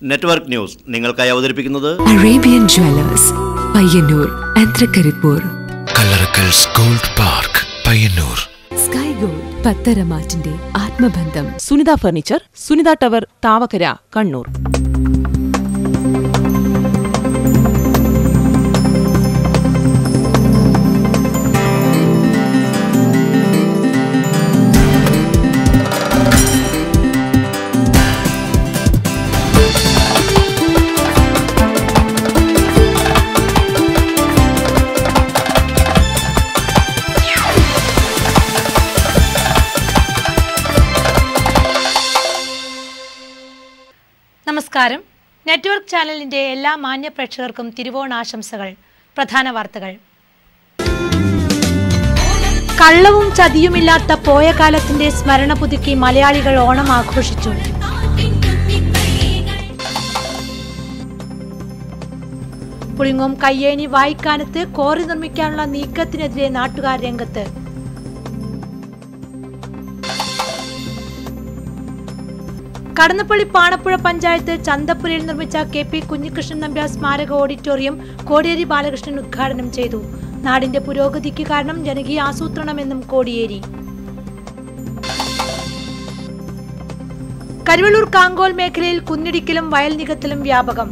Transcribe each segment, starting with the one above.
network news നിങ്ങൾക്കായി അവതരിപ്പിക്കുന്നത് Arabian Jewelers, Payyanur and Thrikaripur Kallarakkal's gold park Payyanur sky gold പത്തരമാറ്റിന്റെ ആത്മബന്ധം സുനിത ഫർണിച്ചർ സുനിത ടവർ താവക്കര കണ്ണൂർ നമസ്കാരം നെറ്റ്വർക്ക് ചാനലിന്റെ എല്ലാ മാന്യ പ്രേക്ഷകർക്കും തിരുവോണാശംസകൾ പ്രധാന വാർത്തകൾ കള്ളവും ചതിയുമില്ലാത്ത പോയ കാലത്തിന്റെ സ്മരണ പുതുക്കി മലയാളികൾ ഓണം ആഘോഷിച്ചു പുളിങ്ങോം കയ്യേനി വായിക്കാനത്ത് കോറി നിർമ്മിക്കാനുള്ള നീക്കത്തിനെതിരെ നാട്ടുകാർ രംഗത്ത് കടന്നപ്പള്ളി പാണപ്പുഴ പഞ്ചായത്ത് ചന്തപ്പുരയിൽ നിർമ്മിച്ച കെ പി കുഞ്ഞികൃഷ്ണൻ നമ്പ്യാർ സ്മാരക ഓഡിറ്റോറിയം കോടിയേരി ബാലകൃഷ്ണൻ ഉദ്ഘാടനം ചെയ്തു നാടിന്റെ പുരോഗതിക്ക് കാരണം ജനകീയ ആസൂത്രണമെന്നും കോടിയേരി കരുവള്ളൂർ കാങ്കോൽ മേഖലയിൽ കുന്നിടിക്കലും വയൽ നികത്തലും വ്യാപകം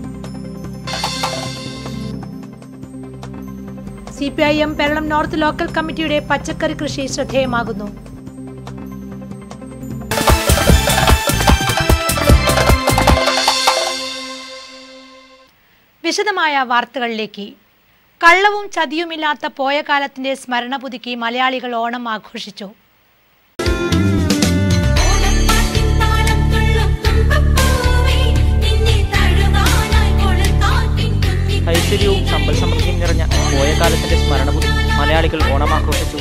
C P I M Peralam north local കമ്മിറ്റിയുടെ പച്ചക്കറി കൃഷി ശ്രദ്ധേയമാകുന്നു വിശദമായ വാർത്തകളിലേക്ക് കള്ളവും ചതിയുമില്ലാത്ത പോയ കാലത്തിന്റെ സ്മരണ പുതുക്കി മലയാളികൾ ഓണം ആഘോഷിച്ചു ഐശ്വര്യവും സമ്പൽ സമൃദ്ധിയും നിറഞ്ഞ പോയ കാലത്തിന്റെ സ്മരണ പുതുക്കി മലയാളികൾ ഓണം ആഘോഷിച്ചു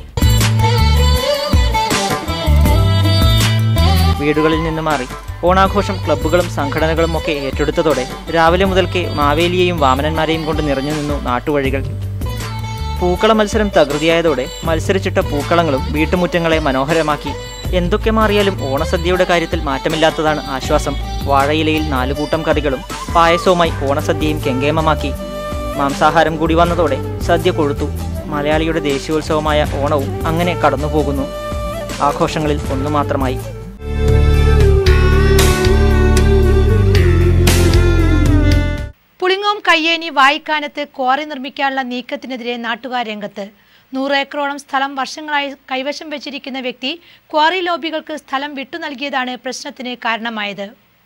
വീടുകളിൽ നിന്ന് മാറി ഓണാഘോഷം ക്ലബ്ബുകളും സംഘടനകളും ഒക്കെ ഏറ്റെടുത്തതോടെ രാവിലെ മുതൽക്കേ മാവേലിയെയും വാമനന്മാരെയും കൊണ്ട് നിറഞ്ഞു നിന്നു നാട്ടുവഴികൾ പൂക്കള മത്സരം തകൃതിയായതോടെ മത്സരിച്ചിട്ട പൂക്കളങ്ങളും വീട്ടുമുറ്റങ്ങളെ മനോഹരമാക്കി എന്തൊക്കെ മാറിയാലും ഓണസദ്യയുടെ കാര്യത്തിൽ മാറ്റമില്ലാത്തതാണ് ആശ്വാസം വാഴയിലയിൽ നാലുകൂട്ടം കറികളും പായസവുമായി ഓണസദ്യയും കെങ്കേമമാക്കി മാംസാഹാരം കൂടി വന്നതോടെ സദ്യ കൊഴുത്തു മലയാളിയുടെ ദേശീയോത്സവമായ ഓണവും അങ്ങനെ കടന്നുപോകുന്നു ആഘോഷങ്ങളിൽ ഒന്നു മാത്രമായി പുളിങ്ങോം കയ്യേനി വായിക്കാനത്ത് ക്വാറി നിർമ്മിക്കാനുള്ള നീക്കത്തിനെതിരെ നാട്ടുകാർ രംഗത്ത് നൂറ് ഏക്കറോളം സ്ഥലം വർഷങ്ങളായി കൈവശം വെച്ചിരിക്കുന്ന വ്യക്തി ക്വാറി ലോബികൾക്ക് സ്ഥലം വിട്ടു നൽകിയതാണ് പ്രശ്നത്തിന് കാരണമായത്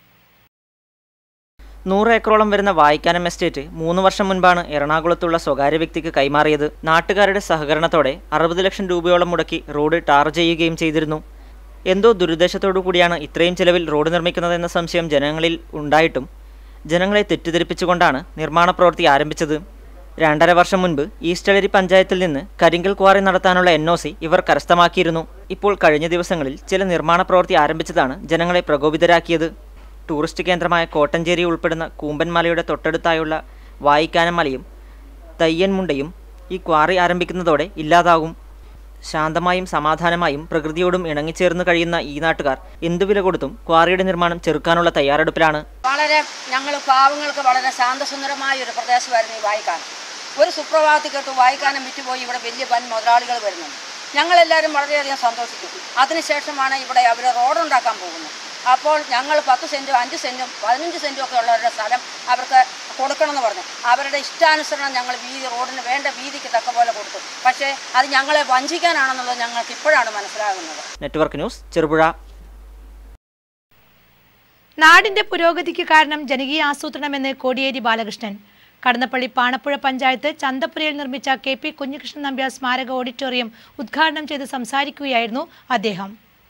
നൂറ് ഏക്കറോളം വരുന്ന വായിക്കാനം എസ്റ്റേറ്റ് മൂന്ന് വർഷം മുൻപാണ് എറണാകുളത്തുള്ള സ്വകാര്യ വ്യക്തിക്ക് കൈമാറിയത് നാട്ടുകാരുടെ സഹകരണത്തോടെ അറുപത് ലക്ഷം രൂപയോളം മുടക്കി റോഡ് ടാർ ചെയ്യുകയും ചെയ്തിരുന്നു എന്തോ ദുരുദ്ദേശത്തോടു കൂടിയാണ് ഇത്രയും ചെലവിൽ റോഡ് നിർമ്മിക്കുന്നതെന്ന സംശയം ജനങ്ങളിൽ ഉണ്ടായിട്ടും ജനങ്ങളെ തെറ്റിദ്ധരിപ്പിച്ചുകൊണ്ടാണ് നിർമ്മാണ പ്രവൃത്തി ആരംഭിച്ചത് രണ്ടര വർഷം മുൻപ് ഈസ്റ്റളരി പഞ്ചായത്തിൽ നിന്ന് കരിങ്കൽ ക്വാറി നടത്താനുള്ള എൻ ഒ സി ഇവർ കരസ്ഥമാക്കിയിരുന്നു ഇപ്പോൾ കഴിഞ്ഞ ദിവസങ്ങളിൽ ചില നിർമ്മാണ പ്രവൃത്തി ആരംഭിച്ചതാണ് ജനങ്ങളെ പ്രകോപിതരാക്കിയത് ടൂറിസ്റ്റ് കേന്ദ്രമായ കോട്ടഞ്ചേരി ഉൾപ്പെടുന്ന കൂമ്പൻമലയുടെ തൊട്ടടുത്തായുള്ള വായിക്കാനം മലയും തയ്യൻമുണ്ടയും ഈ ക്വാറി ആരംഭിക്കുന്നതോടെ ഇല്ലാതാകും ശാന്തമായും സമാധാനമായും പ്രകൃതിയോടും ഇണങ്ങിച്ചേർന്ന് കഴിയുന്ന ഈ നാട്ടുകാർ എന്തു വില കൊടുത്തും ക്വാറിയുടെ നിർമ്മാണം ചെറുക്കാനുള്ള തയ്യാറെടുപ്പിലാണ് വളരെ ഞങ്ങൾ പാവങ്ങൾക്ക് വളരെ ശാന്തസുന്ദരമായ ഒരു പ്രദേശമായിരുന്നു ഈ വായിക്കാനം ഒരു സുപ്രഭാതത്തിൽ കേട്ട് വായിക്കാനം വിറ്റുപോയി ഇവിടെ വലിയ വൻ മുതലാളികൾ വരുന്നുണ്ട് ഞങ്ങളെല്ലാവരും വളരെയധികം സന്തോഷിച്ചു അതിനുശേഷമാണ് ഇവിടെ അവർ റോഡുണ്ടാക്കാൻ പോകുന്നത് അപ്പോൾ ഞങ്ങൾ പത്ത് സെൻറ്റും അഞ്ച് സെൻറ്റും പതിനഞ്ച് സെൻറ്റും ഒക്കെ ഉള്ളവരുടെ സ്ഥലം അവർക്ക് കൊടുക്കണമെന്ന് പറഞ്ഞു അവരുടെ ഇഷ്ടാനുസരണം ഞങ്ങൾ വീതി റോഡിന് വേണ്ട വീതിക്ക് തക്ക പോലെ കൊടുത്തു പക്ഷേ അത് ഞങ്ങളെ വഞ്ചിക്കാനാണെന്നുള്ളത് ഞങ്ങൾക്ക് ഇപ്പോഴാണ് മനസ്സിലാകുന്നത് നെറ്റ്വർക്ക് ന്യൂസ് ചെറുപുഴ നാടിന്റെ പുരോഗതിക്ക് കാരണം ജനകീയ ആസൂത്രണമെന്ന് കോടിയേരി ബാലകൃഷ്ണൻ കടന്നപ്പള്ളി പാണപ്പുഴ പഞ്ചായത്ത് ചന്തപ്പുരയിൽ നിർമ്മിച്ച കെ പി കുഞ്ഞികൃഷ്ണൻ നമ്പ്യാർ സ്മാരക ഓഡിറ്റോറിയം ഉദ്ഘാടനം ചെയ്ത് സംസാരിക്കുകയായിരുന്നു അദ്ദേഹം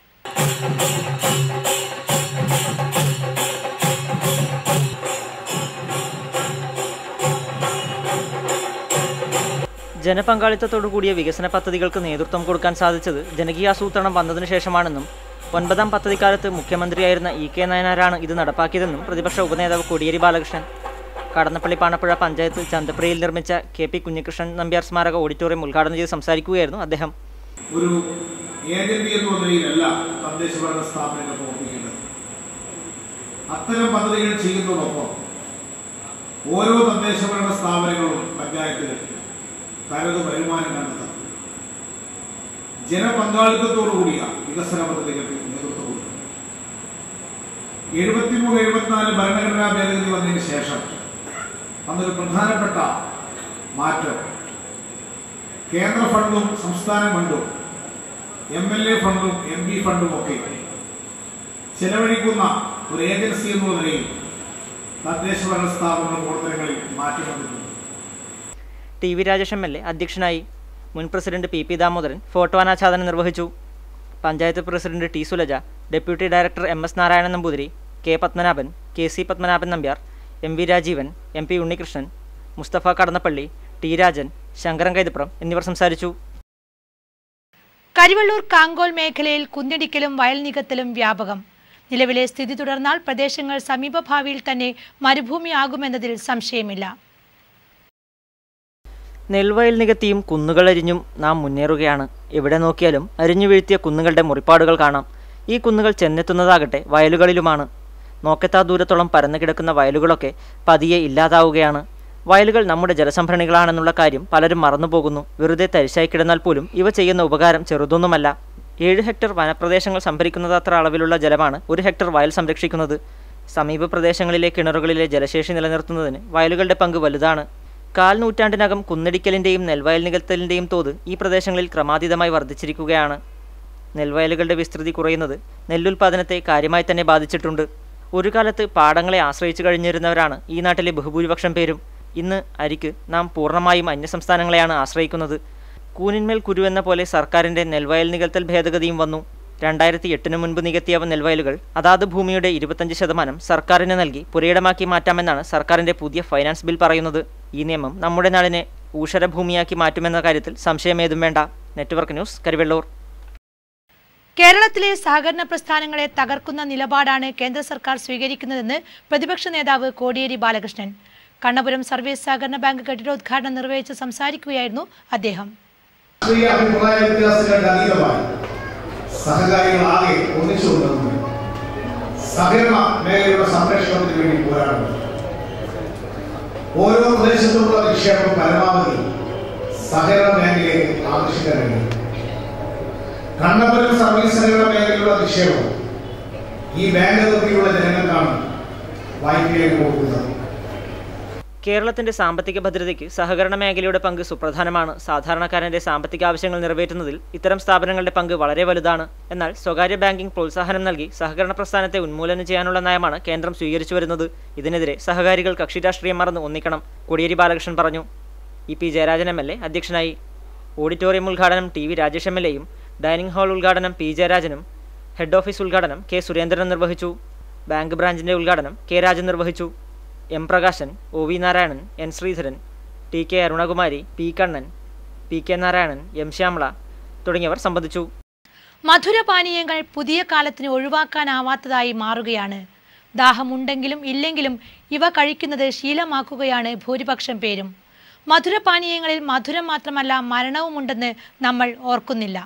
ജനപങ്കാളിത്തത്തോടു കൂടിയ വികസന പദ്ധതികൾക്ക് നേതൃത്വം കൊടുക്കാൻ സാധിച്ചത് ജനകീയാസൂത്രണം വന്നതിനു ശേഷമാണെന്നും ഒൻപതാം പദ്ധതിക്കാലത്ത് മുഖ്യമന്ത്രിയായിരുന്ന ഇ കെ നയനാരാണ് ഇത് നടപ്പാക്കിയതെന്നും പ്രതിപക്ഷ ഉപനേതാവ് കോടിയേരി ബാലകൃഷ്ണൻ കടന്നപ്പള്ളി പാണപ്പുഴ പഞ്ചായത്ത് ചന്തപ്പുരയിൽ നിർമ്മിച്ച കെ പി കുഞ്ഞികൃഷ്ണൻ നമ്പ്യാർ സ്മാരക ഓഡിറ്റോറിയം ഉദ്ഘാടനം ചെയ്ത് സംസാരിക്കുകയായിരുന്നു അദ്ദേഹം ഒരു ഏജന്റി എന്ന നിലയിലല്ല തദ്ദേശ ഭരണ സ്ഥാപനങ്ങൾ പ്രവർത്തിക്കുന്നത് അത്തരം പദ്ധതികൾ ചെയ്യുന്നതോടൊപ്പം ഓരോ തദ്ദേശഭരണ സ്ഥാപനങ്ങളും പഞ്ചായത്തുകൾ തനത് വരുമാനം കണ്ടെത്തണം ജനപങ്കാളിത്തത്തോടുകൂടിയ വികസന പദ്ധതികൾക്ക് നേതൃത്വം കൊടുക്കണം എഴുപത്തിമൂന്ന് എഴുപത്തിനാല് ഭരണഘടനാ ഭേദഗതി വന്നതിന് ശേഷം അന്നൊരു പ്രധാനപ്പെട്ട മാറ്റം കേന്ദ്ര ഫണ്ടും സംസ്ഥാന ഫണ്ടും എം എൽ എ ഫണ്ടും എം പി ഫണ്ടും ഒക്കെ ചെലവഴിക്കുന്ന ഒരു ഏജൻസി എന്നുള്ള നിലയിൽ തദ്ദേശഭരണ സ്ഥാപന പ്രവർത്തനങ്ങളിൽ മാറ്റം വന്നിട്ടുണ്ട് T V Rajesh M L A അധ്യക്ഷനായി മുൻ president P P Damodaran photo അനാച്ഛാദനം നിർവഹിച്ചു panchayat president T Sulaja deputy director M S Narayanan Namboothiri K Padmanabhan K C Padmanabhan Nambiar M V Rajeevan M P Unnikrishnan Musthafa Kadannappally T Rajan Sankaran Kaithapram എന്നിവർ സംസാരിച്ചു കരിവള്ളൂർ കാങ്കോൽ മേഖലയിൽ കുന്നിടിക്കലും വയൽ നികത്തലും വ്യാപകം നിലവിലെ സ്ഥിതി തുടർന്നാൽ പ്രദേശങ്ങൾ സമീപഭാവിയിൽ തന്നെ മരുഭൂമിയാകുമെന്നതിൽ സംശയമില്ല നെൽവയൽ നികത്തിയും കുന്നുകളരിഞ്ഞും നാം മുന്നേറുകയാണ് എവിടെ നോക്കിയാലും അരിഞ്ഞു വീഴ്ത്തിയ കുന്നുകളുടെ മുറിപ്പാടുകൾ കാണാം ഈ കുന്നുകൾ ചെന്നെത്തുന്നതാകട്ടെ വയലുകളിലുമാണ് നോക്കെത്താ ദൂരത്തോളം പരന്നു കിടക്കുന്ന വയലുകളൊക്കെ പതിയെ ഇല്ലാതാവുകയാണ് വയലുകൾ നമ്മുടെ ജലസംഭരണികളാണെന്നുള്ള കാര്യം പലരും മറന്നുപോകുന്നു വെറുതെ തരിശായി കിടന്നാൽ പോലും ഇവ ചെയ്യുന്ന ഉപകാരം ചെറുതൊന്നുമല്ല ഏഴ് ഹെക്ടർ വനപ്രദേശങ്ങൾ സംഭരിക്കുന്നതത്ര അളവിലുള്ള ജലമാണ് ഒരു ഹെക്ടർ വയൽ സംരക്ഷിക്കുന്നത് സമീപ പ്രദേശങ്ങളിലെ കിണറുകളിലെ ജലശേഷി നിലനിർത്തുന്നതിന് വയലുകളുടെ പങ്ക് വലുതാണ് കാൽ നൂറ്റാണ്ടിനകം കുന്നിടിക്കലിൻ്റെയും നെൽവയൽ നികത്തലിൻ്റെയും തോത് ഈ പ്രദേശങ്ങളിൽ ക്രമാതീതമായി വർദ്ധിച്ചിരിക്കുകയാണ് നെൽവയലുകളുടെ വിസ്തൃതി കുറയുന്നത് നെല്ലുൽപാദനത്തെ കാര്യമായി തന്നെ ബാധിച്ചിട്ടുണ്ട് ഒരു കാലത്ത് പാടങ്ങളെ ആശ്രയിച്ചു കഴിഞ്ഞിരുന്നവരാണ് ഈ നാട്ടിലെ ബഹുഭൂരിപക്ഷം പേരും ഇന്ന് അരിക്ക് നാം പൂർണ്ണമായും അന്യസംസ്ഥാനങ്ങളെയാണ് ആശ്രയിക്കുന്നത് കൂനിന്മേൽ കുരു എന്ന പോലെ സർക്കാരിൻ്റെ നെൽവയൽ നികത്തൽ ഭേദഗതിയും വന്നു രണ്ടായിരത്തി എട്ടിന് മുൻപ് നികത്തിയ നെൽവയലുകൾ അതാത് ഭൂമിയുടെ ഇരുപത്തഞ്ച് ശതമാനം സർക്കാരിന് നൽകി പുരയിടമാക്കി മാറ്റാമെന്നാണ് സർക്കാരിൻ്റെ പുതിയ ഫൈനാൻസ് ബിൽ പറയുന്നത് ഈ നിയമം നമ്മുടെ നാടിനെ ഊഷരഭൂമിയാക്കി മാറ്റുമെന്ന കാര്യത്തിൽ സംശയമേതും വേണ്ട നെറ്റ്വർക്ക് ന്യൂസ് കരിവെള്ളൂർ കേരളത്തിലെ സഹകരണ പ്രസ്ഥാനങ്ങളെ തകർക്കുന്ന നിലപാടാണ് കേന്ദ്ര സർക്കാർ സ്വീകരിക്കുന്നതെന്ന് പ്രതിപക്ഷ നേതാവ് കോടിയേരി ബാലകൃഷ്ണൻ കണ്ണപുരം സർവീസ് സഹകരണ ബാങ്ക് കെട്ടിടോദ്ഘാടനം നിർവഹിച്ച് സംസാരിക്കുകയായിരുന്നു അദ്ദേഹം രാഷ്ട്രീയ അഭിപ്രായ വ്യത്യാസങ്ങൾക്ക് അതീതമായി സഹകാരികളാകെ ഒന്നിച്ചുകൊണ്ടുവന്ന് സഹകരണ മേഖലയുടെ സംരക്ഷണത്തിന് വേണ്ടി പോരാടുന്നു ഓരോ പ്രദേശത്തുമുള്ള നിക്ഷേപം പരമാവധി സഹകരണ മേഖലയിലേക്ക് ആകർഷിക്കാൻ കഴിയും കണ്ണപുരം സർവീസ് സഹകരണ മേഖലയിലുള്ള നിക്ഷേപം ഈ ബാങ്ക് അതിർത്തിയുള്ള ജനങ്ങൾക്കാണ് വായ്പയിലേക്ക് കൊടുക്കുന്നത് കേരളത്തിന്റെ സാമ്പത്തിക ഭദ്രതയ്ക്ക് സഹകരണ മേഖലയുടെ പങ്ക് സുപ്രധാനമാണ് സാധാരണക്കാരന്റെ സാമ്പത്തിക ആവശ്യങ്ങൾ നിറവേറ്റുന്നതിൽ ഇത്തരം സ്ഥാപനങ്ങളുടെ പങ്ക് വളരെ വലുതാണ് എന്നാൽ സ്വകാര്യ ബാങ്കിംഗ് പ്രോത്സാഹനം നൽകി സഹകരണ പ്രസ്ഥാനത്തെ ഉന്മൂലനം ചെയ്യാനുള്ള നയമാണ് കേന്ദ്രം സ്വീകരിച്ചു വരുന്നത് ഇതിനെതിരെ സഹകാരികൾ കക്ഷി രാഷ്ട്രീയം മറന്ന് ഒന്നിക്കണം കോടിയേരി ബാലകൃഷ്ണൻ പറഞ്ഞു E P Jayarajan M L A അധ്യക്ഷനായി ഓഡിറ്റോറിയം ഉദ്ഘാടനം T V Rajesh M L എയും ഡൈനിങ് ഹാൾ ഉദ്ഘാടനം പി ജയരാജനും ഹെഡ് ഓഫീസ് ഉദ്ഘാടനം കെ സുരേന്ദ്രൻ നിർവഹിച്ചു ബാങ്ക് ബ്രാഞ്ചിന്റെ ഉദ്ഘാടനം കെ രാജൻ നിർവഹിച്ചു M Prakashan O V Narayanan N Sreedharan T K Arunakumari P Kannan P K Narayanan M Shyamala തുടങ്ങിയവർ സംബന്ധിച്ചു മധുരപാനീയങ്ങൾ പുതിയ കാലത്തിന് ഒഴിവാക്കാനാവാത്തതായി മാറുകയാണ് ദാഹമുണ്ടെങ്കിലും ഇല്ലെങ്കിലും ഇവ കഴിക്കുന്നത് ശീലമാക്കുകയാണ് ഭൂരിപക്ഷം പേരും മധുരപാനീയങ്ങളിൽ മധുരം മാത്രമല്ല മരണവുമുണ്ടെന്ന് നമ്മൾ ഓർക്കുന്നില്ല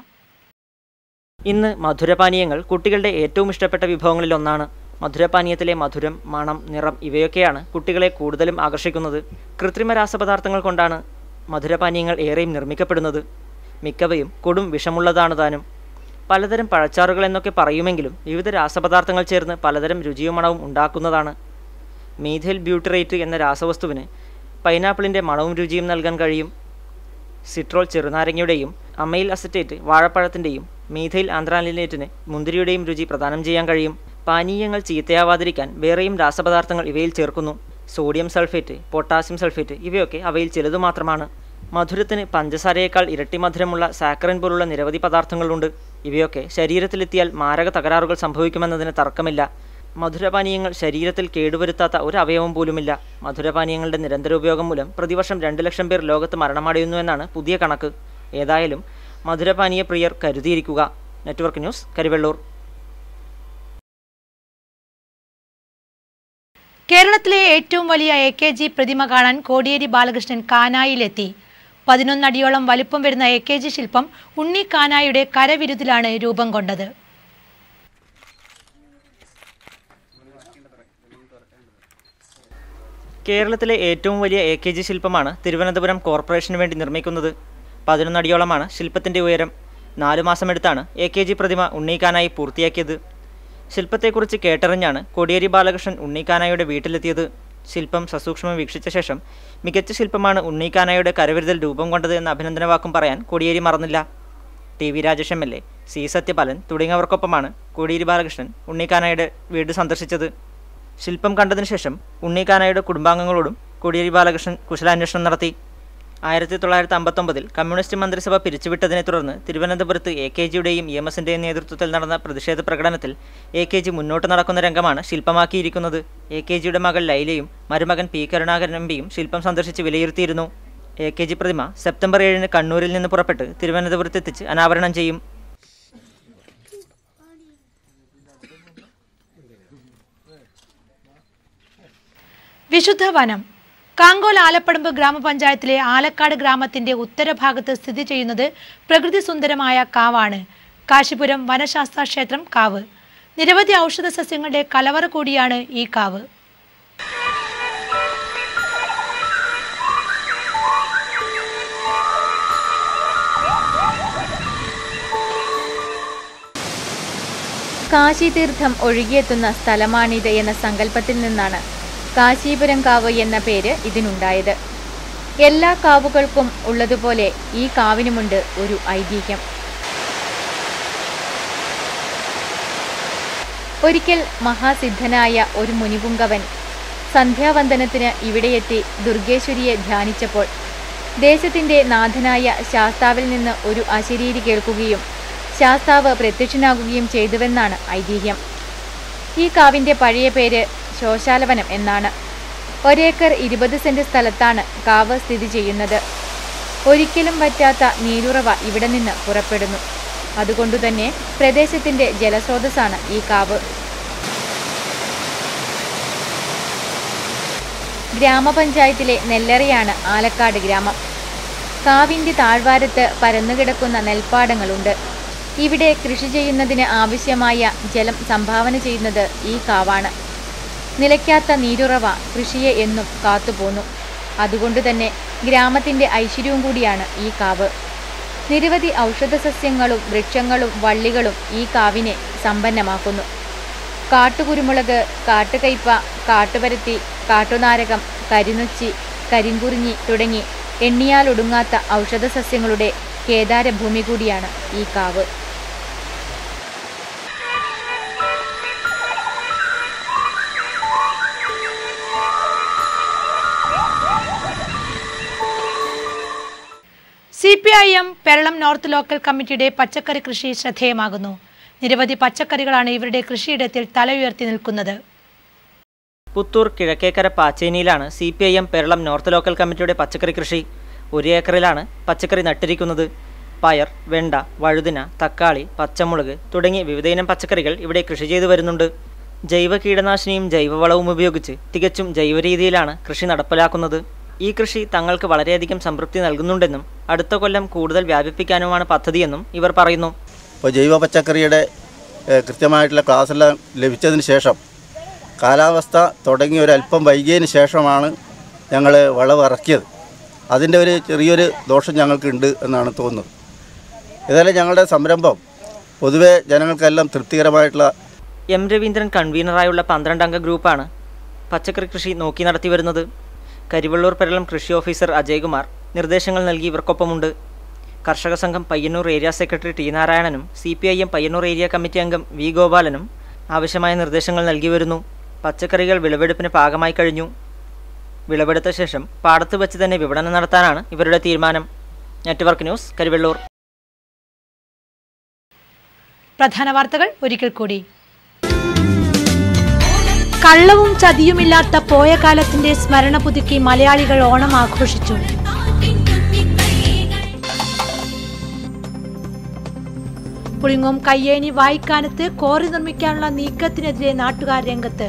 ഇന്ന് മധുരപാനീയങ്ങൾ കുട്ടികളുടെ ഏറ്റവും ഇഷ്ടപ്പെട്ട വിഭവങ്ങളിൽ ഒന്നാണ് മധുരപാനീയത്തിലെ മധുരം മണം നിറം ഇവയൊക്കെയാണ് കുട്ടികളെ കൂടുതലും ആകർഷിക്കുന്നത് കൃത്രിമ രാസപദാർത്ഥങ്ങൾ കൊണ്ടാണ് മധുരപാനീയങ്ങൾ ഏറെയും നിർമ്മിക്കപ്പെടുന്നത് മിക്കവയും കൊടും വിഷമുള്ളതാണ് താനും പലതരം പഴച്ചാറുകൾ എന്നൊക്കെ പറയുമെങ്കിലും വിവിധ രാസപദാർത്ഥങ്ങൾ ചേർന്ന് പലതരം രുചിയും മണവും ഉണ്ടാക്കുന്നതാണ് മീഥൈൽ ബ്യൂട്ടറേറ്റ് എന്ന രാസവസ്തുവിന് പൈനാപ്പിളിൻ്റെ മണവും രുചിയും നൽകാൻ കഴിയും സിട്രോൾ ചെറുനാരങ്ങയുടെയും അമൈൽ അസറ്റേറ്റ് വാഴപ്പഴത്തിൻ്റെയും മീഥൈൽ ആന്ത്രാലിനേറ്റിന് മുന്തിരിയുടെയും രുചി പ്രദാനം ചെയ്യാൻ കഴിയും പാനീയങ്ങൾ ചീത്തയാവാതിരിക്കാൻ വേറെയും രാസപദാർത്ഥങ്ങൾ ഇവയിൽ ചേർക്കുന്നു സോഡിയം സൾഫേറ്റ് പൊട്ടാസ്യം സൾഫേറ്റ് ഇവയൊക്കെ അവയിൽ ചിലതു മാത്രമാണ് മധുരത്തിന് പഞ്ചസാരയേക്കാൾ ഇരട്ടി മധുരമുള്ള സാക്കറിൻ പോലുള്ള നിരവധി പദാർത്ഥങ്ങളുണ്ട് ഇവയൊക്കെ ശരീരത്തിലെത്തിയാൽ മാരക തകരാറുകൾ സംഭവിക്കുമെന്നതിന് തർക്കമില്ല മധുരപാനീയങ്ങൾ ശരീരത്തിൽ കേടുവരുത്താത്ത ഒരു അവയവം പോലുമില്ല മധുരപാനീയങ്ങളുടെ നിരന്തര ഉപയോഗം മൂലം പ്രതിവർഷം രണ്ട് ലക്ഷം പേർ ലോകത്ത് മരണമടയുന്നുവെന്നാണ് പുതിയ കണക്ക് ഏതായാലും മധുരപാനീയ പ്രിയർ കരുതിയിരിക്കുക നെറ്റ്വർക്ക് ന്യൂസ് കരിവെള്ളൂർ കേരളത്തിലെ ഏറ്റവും വലിയ എ കെ ജി പ്രതിമ കാണാൻ കോടിയേരി ബാലകൃഷ്ണൻ കാനായിലെത്തി പതിനൊന്നടിയോളം വലിപ്പം വരുന്ന എ കെ ജി ശില്പം ഉണ്ണി കാനായുടെ കരവിരുതിലാണ് രൂപം കൊണ്ടത് കേരളത്തിലെ ഏറ്റവും വലിയ എ കെ ജി ശില്പമാണ് തിരുവനന്തപുരം കോർപ്പറേഷന് വേണ്ടി നിർമ്മിക്കുന്നത് പതിനൊന്നടിയോളമാണ് ശില്പത്തിൻ്റെ ഉയരം നാലു മാസമെടുത്താണ് എ കെ ജി പ്രതിമ ഉണ്ണീക്കാനായി പൂർത്തിയാക്കിയത് ശില്പത്തെക്കുറിച്ച് കേട്ടറിഞ്ഞാണ് കോടിയേരി ബാലകൃഷ്ണൻ ഉണ്ണീക്കാനായുടെ വീട്ടിലെത്തിയത് ശില്പം സസൂക്ഷ്മം വീക്ഷിച്ച ശേഷം മികച്ച ശില്പമാണ് ഉണ്ണീക്കാനായുടെ കരവിരുതൽ രൂപം കൊണ്ടത് എന്ന അഭിനന്ദന വാക്കും പറയാൻ കോടിയേരി മറന്നില്ല T V Rajesh M L A C Sathyapalan തുടങ്ങിയവർക്കൊപ്പമാണ് കോടിയേരി ബാലകൃഷ്ണൻ ഉണ്ണീക്കാനായുടെ വീട് സന്ദർശിച്ചത് ശില്പം കണ്ടതിനു ശേഷം ഉണ്ണീക്കാനായുടെ കുടുംബാംഗങ്ങളോടും കോടിയേരി ബാലകൃഷ്ണൻ കുശലാന്വേഷണം നടത്തി ആയിരത്തി തൊള്ളായിരത്തി അമ്പത്തൊമ്പതിൽ കമ്മ്യൂണിസ്റ്റ് മന്ത്രിസഭ പിരിച്ചുവിട്ടതിനെ തുടർന്ന് തിരുവനന്തപുരത്ത് എ കെ ജിയുടെയും ഇ എം എസിൻ്റെയും നേതൃത്വത്തിൽ നടന്ന പ്രതിഷേധ പ്രകടനത്തിൽ എ കെ ജി മുന്നോട്ട് നടക്കുന്ന രംഗമാണ് ശില്പമാക്കിയിരിക്കുന്നത് എ കെ ജിയുടെ മകൾ ലൈലയും മരുമകൻ പി കരുണാകരൻ എം പിയും ശില്പം സന്ദർശിച്ച് വിലയിരുത്തിയിരുന്നു എ കെ ജി പ്രതിമ സെപ്റ്റംബർ ഏഴിന് കണ്ണൂരിൽ നിന്ന് പുറപ്പെട്ട് തിരുവനന്തപുരത്ത് എത്തിച്ച് അനാവരണം ചെയ്യും വിശുദ്ധ വനം കാങ്കോൽ ആലപ്പടമ്പ് ഗ്രാമപഞ്ചായത്തിലെ ആലക്കാട് ഗ്രാമത്തിന്റെ ഉത്തരഭാഗത്ത് സ്ഥിതി ചെയ്യുന്നത് പ്രകൃതി സുന്ദരമായ കാവാണ് കാശിപുരം വനശാസ്ത്ര ക്ഷേത്രം കാവ് നിരവധി ഔഷധ സസ്യങ്ങളുടെ കലവറ കൂടിയാണ് ഈ കാവ് കാശിതീർത്ഥം ഒഴുകിയെത്തുന്ന സ്ഥലമാണിത് എന്ന സങ്കല്പത്തിൽ നിന്നാണ് കാശീപുരം കാവ് എന്ന പേര് ഇതിനുണ്ടായത് എല്ലാ കാവുകൾക്കും ഉള്ളതുപോലെ ഈ കാവിനുമുണ്ട് ഒരു ഐതിഹ്യം ഒരിക്കൽ മഹാസിദ്ധനായ ഒരു മുനിപുങ്കവൻ സന്ധ്യാവന്ദനത്തിന് ഇവിടെയെത്തി ദുർഗേശ്വരിയെ ധ്യാനിച്ചപ്പോൾ ദേശത്തിന്റെ നാഥനായ ശാസ്താവിൽ നിന്ന് ഒരു അശരീരി കേൾക്കുകയും ശാസ്താവ് പ്രത്യക്ഷനാകുകയും ചെയ്തുവെന്നാണ് ഐതിഹ്യം ഈ കാവിന്റെ പഴയ പേര് ശോശാലവനം എന്നാണ് ഒരേക്കർ ഇരുപത് സെന്റ് സ്ഥലത്താണ് കാവ് സ്ഥിതി ചെയ്യുന്നത് ഒരിക്കലും വറ്റാത്ത നീരുറവ ഇവിടെ നിന്ന് പുറപ്പെടുന്നു അതുകൊണ്ടുതന്നെ പ്രദേശത്തിന്റെ ജലസ്രോതസ്സാണ് ഈ കാവ് ഗ്രാമപഞ്ചായത്തിലെ നെല്ലറയാണ് ആലക്കാട് ഗ്രാമം കാവിന്റെ താഴ്വാരത്ത് പരന്നുകിടക്കുന്ന നെൽപ്പാടങ്ങളുണ്ട് ഇവിടെ കൃഷി ചെയ്യുന്നതിന് ആവശ്യമായ ജലം സംഭാവന ചെയ്യുന്നത് ഈ കാവാണ് നിലയ്ക്കാത്ത നീരുറവ കൃഷിയെ എന്നും കാത്തുപോന്നു അതുകൊണ്ടുതന്നെ ഗ്രാമത്തിന്റെ ഐശ്വര്യവും കൂടിയാണ് ഈ കാവ് നിരവധി ഔഷധസസ്യങ്ങളും വൃക്ഷങ്ങളും വള്ളികളും ഈ കാവിനെ സമ്പന്നമാക്കുന്നു കാട്ടുകുരുമുളക് കാട്ടുകയ്പ കാട്ടുപരുത്തി കാട്ടുനാരകം കരിനൊച്ചി കരിങ്കുറിഞ്ഞി തുടങ്ങി എണ്ണിയാലൊടുങ്ങാത്ത ഔഷധസസ്യങ്ങളുടെ കേദാരഭൂമി കൂടിയാണ് ഈ കാവ് C P I M Peralam north local കമ്മിറ്റിയുടെ പച്ചക്കറി കൃഷി ശ്രദ്ധേയമാകുന്നു നിരവധി പച്ചക്കറികളാണ് ഇവരുടെ കൃഷിയിടത്തിൽ തല ഉയർത്തി നിൽക്കുന്നത് പുത്തൂർ കിഴക്കേക്കര പാച്ചേനിയിലാണ് C P I M Peralam north local കമ്മിറ്റിയുടെ പച്ചക്കറി കൃഷി ഒരു ഏക്കറിലാണ് പച്ചക്കറി നട്ടിരിക്കുന്നത് പയർ വെണ്ട വഴുതിന തക്കാളി പച്ചമുളക് തുടങ്ങി വിവിധയിനം പച്ചക്കറികൾ ഇവിടെ കൃഷി ചെയ്തു വരുന്നുണ്ട് ജൈവ കീടനാശിനിയും ജൈവവളവും ഉപയോഗിച്ച് തികച്ചും ജൈവ രീതിയിലാണ് കൃഷി നടപ്പിലാക്കുന്നത് ഈ കൃഷി തങ്ങൾക്ക് വളരെയധികം സംതൃപ്തി നൽകുന്നുണ്ടെന്നും അടുത്ത കൊല്ലം കൂടുതൽ വ്യാപിപ്പിക്കാനുമാണ് പദ്ധതിയെന്നും ഇവർ പറയുന്നു ഇപ്പോൾ ജൈവ പച്ചക്കറിയുടെ ഏഹ്, കൃത്യമായിട്ടുള്ള ക്ലാസ്സെല്ലാം ലഭിച്ചതിന് ശേഷം കാലാവസ്ഥ തുടങ്ങി ഒരല്പം വൈകിയതിന് ശേഷമാണ് ഞങ്ങൾ വളവ് ഇറക്കിയത് അതിൻ്റെ ഒരു ചെറിയൊരു ദോഷം ഞങ്ങൾക്കുണ്ട് എന്നാണ് തോന്നുന്നത് ഏതായാലും ഞങ്ങളുടെ സംരംഭം പൊതുവെ ജനങ്ങൾക്കെല്ലാം തൃപ്തികരമായിട്ടുള്ള എം രവീന്ദ്രൻ കൺവീനറായുള്ള പന്ത്രണ്ടംഗ ഗ്രൂപ്പാണ് പച്ചക്കറി കൃഷി നോക്കി നടത്തി വരുന്നത് കരിവള്ളൂർ പെരളം കൃഷി ഓഫീസർ അജയ്കുമാർ നിർദ്ദേശങ്ങൾ നൽകി ഇവർക്കൊപ്പമുണ്ട് കർഷക സംഘം പയ്യന്നൂർ ഏരിയ സെക്രട്ടറി ടി നാരായണനും C P I M Payyanur area committee അംഗം വി ഗോപാലനും ആവശ്യമായ നിർദ്ദേശങ്ങൾ നൽകി വരുന്നു പച്ചക്കറികൾ വിളവെടുപ്പിന് പാകമായി കഴിഞ്ഞു വിളവെടുത്ത ശേഷം പാടത്ത് വെച്ച് തന്നെ വിപണനം നടത്താനാണ് ഇവരുടെ തീരുമാനം നെറ്റ്വർക്ക് ന്യൂസ് കരിവെള്ളൂർ പ്രധാന വാർത്തകൾ ഒരിക്കൽ കൂടി കള്ളവും ചതിയുമില്ലാത്ത പോയ കാലത്തിന്റെ സ്മരണ പുതുക്കി മലയാളികൾ ഓണം ആഘോഷിച്ചു പുളിങ്ങോം കയ്യേനി വായിക്കാനത്ത് കോറി നിർമ്മിക്കാനുള്ള നീക്കത്തിനെതിരെ നാട്ടുകാർ രംഗത്ത്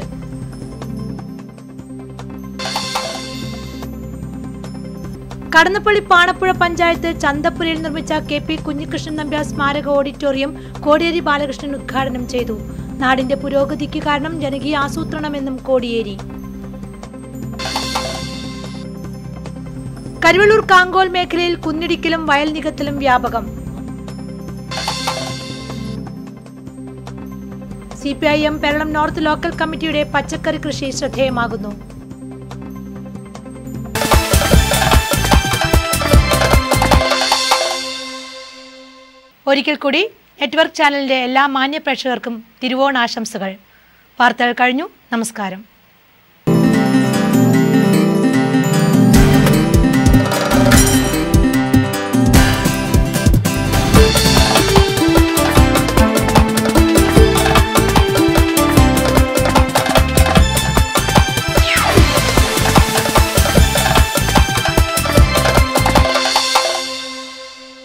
കടന്നപ്പള്ളി പാണപ്പുഴ പഞ്ചായത്ത് ചന്തപ്പുരയിൽ നിർമ്മിച്ച കെ പി കുഞ്ഞികൃഷ്ണൻ നമ്പ്യാർ സ്മാരക ഓഡിറ്റോറിയം കോടിയേരി ബാലകൃഷ്ണൻ ഉദ്ഘാടനം ചെയ്തു നാടിന്റെ പുരോഗതിക്ക് കാരണം ജനകീയ ആസൂത്രണമെന്നും കോടിയേരി കരുവള്ളൂർ കാങ്കോൽ മേഖലയിൽ കുന്നിടിക്കലും വയൽ നികത്തലും വ്യാപകം C P I M Peralam north local കമ്മിറ്റിയുടെ പച്ചക്കറി കൃഷി ശ്രദ്ധേയമാകുന്നു ഒരിക്കൽ കൂടി നെറ്റ്വർക്ക് ചാനലിന്റെ എല്ലാ മാന്യ പ്രേക്ഷകർക്കും തിരുവോണാശംസകൾ വാർത്തകൾ കഴിഞ്ഞു നമസ്കാരം